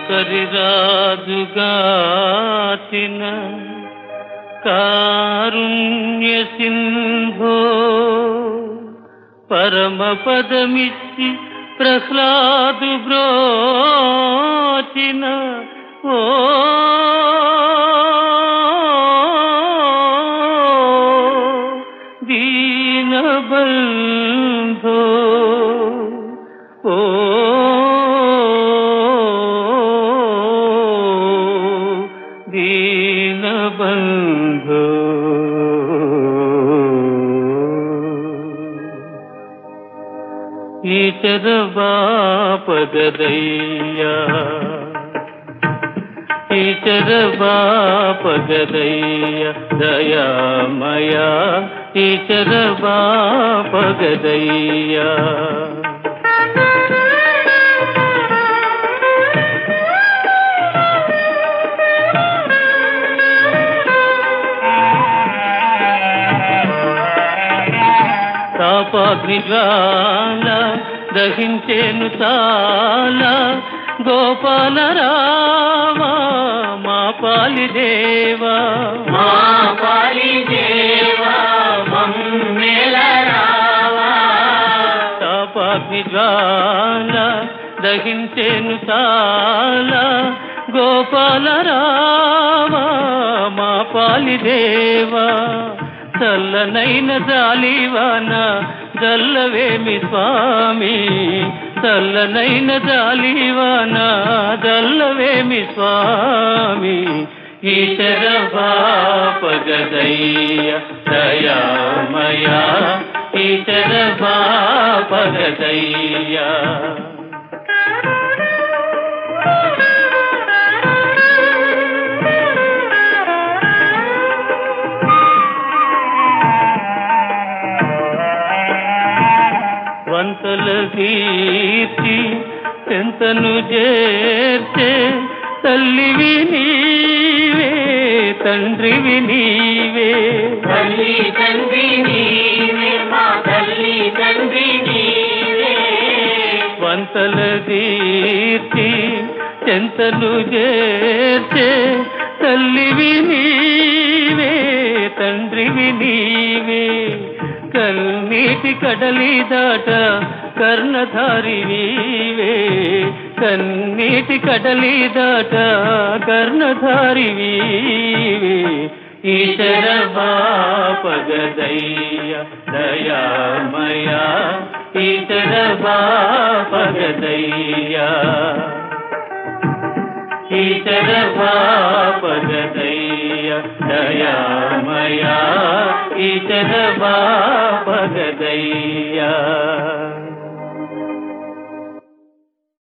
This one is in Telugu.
కరిరాజుగాచిన కారుణ్య సింధో పరమ పదమిచ్చి ప్రహ్లాదు బ్రోచిన ఓ దీనబంధో ఓ దీనబంధో ఈచర బాపగదయ్యా ఈచర బాపగదయ్య దయామయా ఈచర బాపగదయ్యా తాపాగ్నిజ్వాల దహించేను తాల గోపాల రావా మా పాలి దేవా మా పాలి దేవా మమ్మేల రావా తాపాగ్నిజ్వాల దహించేను తాల గోపాల రావా మా పాలి దేవా చల్లనైన జాలివాన జల్లవేమి స్వామి చల్లనైన జాలివాన జల్లవేమి స్వామి ఈశర బాపగదయ్య దయామయా ఈశర బాపగదయ్య వంతల కీర్తి ఎంతను చేర్చే తల్లివి నీవే తండ్రివి నీవే తల్లి తండ్రి నీవే మా తల్లి తండ్రి నీవే వంతల కీర్తి ఎంతను చేర్చే తల్లివి నీవే తండ్రివి నీవే కన్నీటి కడలి దాట కర్ణధారి నీవే కన్నీటి కడలి దాట కర్ణధారి నీవే ఈశర బాపగదయ్య దయామయా ఈశర బాపగదయ్య ఈశర బాపగదయ్య దయామయా ఈశర బాపగదయ్య